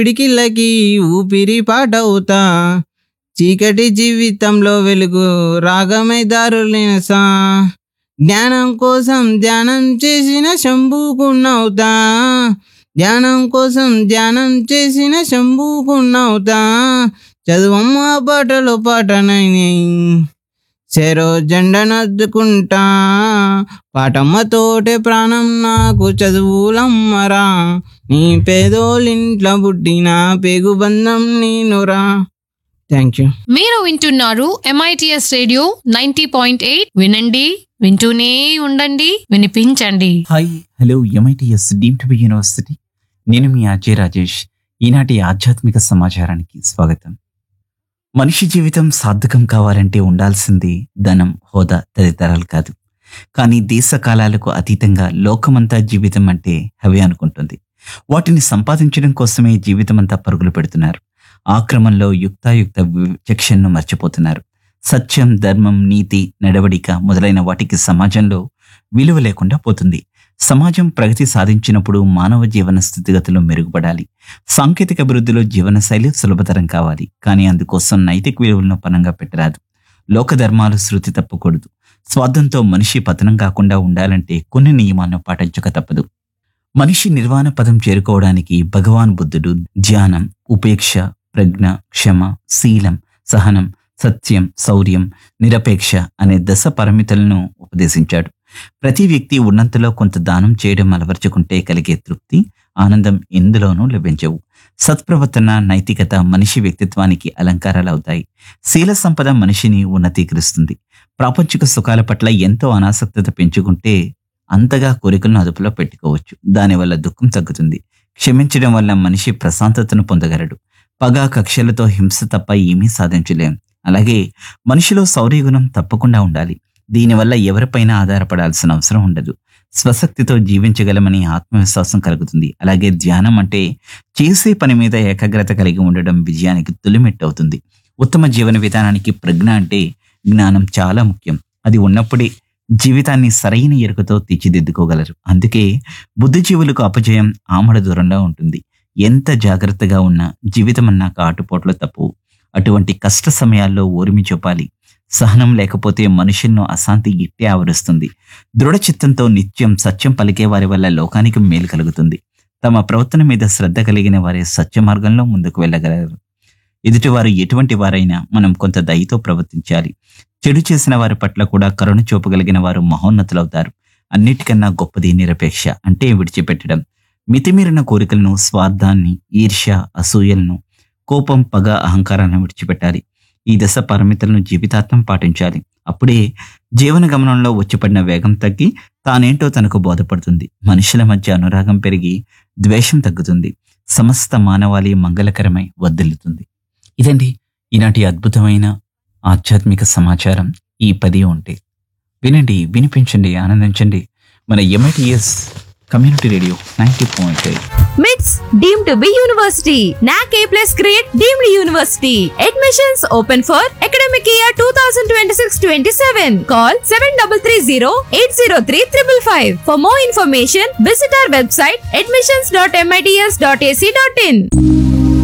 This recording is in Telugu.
పిడికిళ్ళకి ఊపిరి పాటవుతా చీకటి జీవితంలో వెలుగు రాగమై దారులినసా జ్ఞానం కోసం ధ్యానం చేసిన శంభుకున్నవుతా ధ్యానం కోసం ధ్యానం చేసిన శంభుకున్నవుతా చదువమ్మ పాటలు పాటనని చెరో జెండనద్దుకుంటా పాటమ్మతోటే ప్రాణం నాకు చదువులమ్మరా నీ పేదోలింట్ల పుట్టిన పేగుబంధం నేనురా థ్యాంక్ యూ మీరు వింటున్నారు M I T S radio ninety point eight వినండి వింటూనే ఉండండి వినిపించండి hi hello M I T S deemed to be university నేను మీ అజయ్ రాజేష్ ఈనాటి ఆధ్యాత్మిక సమాచారానికి స్వాగతం మనిషి జీవితం సార్థకం కావాలంటే ఉండాల్సింది ధనం హోదా తదితరాలు కాదు కానీ దేశ కాలాలకు అతీతంగా లోకమంతా జీవితం అంటే హవే అనుకుంటుంది వాటిని సంపాదించడం కోసమే జీవితమంతా పరుగులు పెడుతున్నారు ఆ క్రమంలో యుక్తాయుక్త విచక్షణను మర్చిపోతున్నారు సత్యం ధర్మం నీతి నడవడిక మొదలైన వాటికి సమాజంలో విలువ లేకుండా పోతుంది సమాజం ప్రగతి సాధించినప్పుడు మానవ జీవన స్థితిగతులు మెరుగుపడాలి సాంకేతిక అభివృద్ధిలో జీవనశైలి సులభతరం కావాలి కానీ అందుకోసం నైతిక విలువలను పనంగా పెట్టరాదు లోక ధర్మాలు శృతి తప్పకూడదు స్వార్థంతో మనిషి పతనం కాకుండా ఉండాలంటే కొన్ని నియమాలను పాటించక తప్పదు మనిషి నిర్వాణ పదం చేరుకోవడానికి భగవాన్ బుద్ధుడు ధ్యానం ఉపేక్ష ప్రజ్ఞ క్షమ శీలం సహనం సత్యం శౌర్యం నిరపేక్ష అనే దశ పరిమితులను ఉపదేశించాడు ప్రతి వ్యక్తి ఉన్నంతలో కొంత దానం చేయడం అలవర్చుకుంటే కలిగే తృప్తి ఆనందం ఎందులోనూ లభించవు సత్ప్రవర్తన నైతికత మనిషి వ్యక్తిత్వానికి అలంకారాలు అవుతాయి శీల సంపద మనిషిని ఉన్నతీకరిస్తుంది ప్రాపంచిక సుఖాల పట్ల ఎంతో అనాసక్తత పెంచుకుంటే అంతగా కోరికలను అదుపులో పెట్టుకోవచ్చు దానివల్ల దుఃఖం తగ్గుతుంది క్షమించడం వల్ల మనిషి ప్రశాంతతను పొందగలడు పగ కక్షలతో హింస తప్ప ఏమీ సాధించలేం అలాగే మనిషిలో శౌర్యగుణం తప్పకుండా ఉండాలి దీనివల్ల ఎవరిపైనా ఆధారపడాల్సిన అవసరం ఉండదు స్వశక్తితో జీవించగలమని ఆత్మవిశ్వాసం కలుగుతుంది అలాగే ధ్యానం అంటే చేసే పని మీద ఏకాగ్రత కలిగి ఉండడం విజయానికి తొలిమెట్టు అవుతుంది ఉత్తమ జీవన విధానానికి ప్రజ్ఞ అంటే జ్ఞానం చాలా ముఖ్యం అది ఉన్నప్పుడే జీవితాన్ని సరైన ఎరుకతో తీర్చిదిద్దుకోగలరు అందుకే బుద్ధిజీవులకు అపజయం ఆమడ దూరంలో ఉంటుంది ఎంత జాగ్రత్తగా ఉన్నా జీవితం అన్నాక ఆటుపోట్లు తప్పు అటువంటి కష్ట సమయాల్లో ఓర్మి చూపాలి సహనం లేకపోతే మనుషులను అశాంతి ఇట్టే ఆవరిస్తుంది దృఢ చిత్తంతో నిత్యం సత్యం పలికే వారి వల్ల లోకానికి మేలు కలుగుతుంది తమ ప్రవర్తన మీద శ్రద్ధ కలిగిన వారే సత్య మార్గంలో ముందుకు వెళ్ళగలరు ఎదుటివారు ఎటువంటి వారైనా మనం కొంత దయతో ప్రవర్తించాలి చెడు చేసిన వారి పట్ల కూడా కరుణ చూపగలిగిన వారు మహోన్నతులవుతారు అన్నిటికన్నా గొప్పది నిరపేక్ష అంటే విడిచిపెట్టడం మితిమీరిన కోరికలను స్వార్థాన్ని ఈర్ష్య అసూయలను కోపం పగ అహంకారాన్ని విడిచిపెట్టాలి ఈ దశ పరిమితులను జీవితాంతం పాటించాలి అప్పుడే జీవన గమనంలో వచ్చిపడిన వేగం తగ్గి తానేంటో తనకు బోధపడుతుంది మనుషుల మధ్య అనురాగం పెరిగి ద్వేషం తగ్గుతుంది సమస్త మానవాళి మంగళకరమై వర్ధిల్లుతుంది ఇదండి ఈనాటి అద్భుతమైన ఆధ్యాత్మిక సమాచారం ఈ పది ఉంటే వినండి వినిపించండి ఆనందించండి మన M I T S community radio ninety point eight MITS deemed to be university. NAC A plus grade deemed university. Admissions open for academic year 2026-27. Call 7330-803-555. For more information, visit our website admissions.mits.ac.in.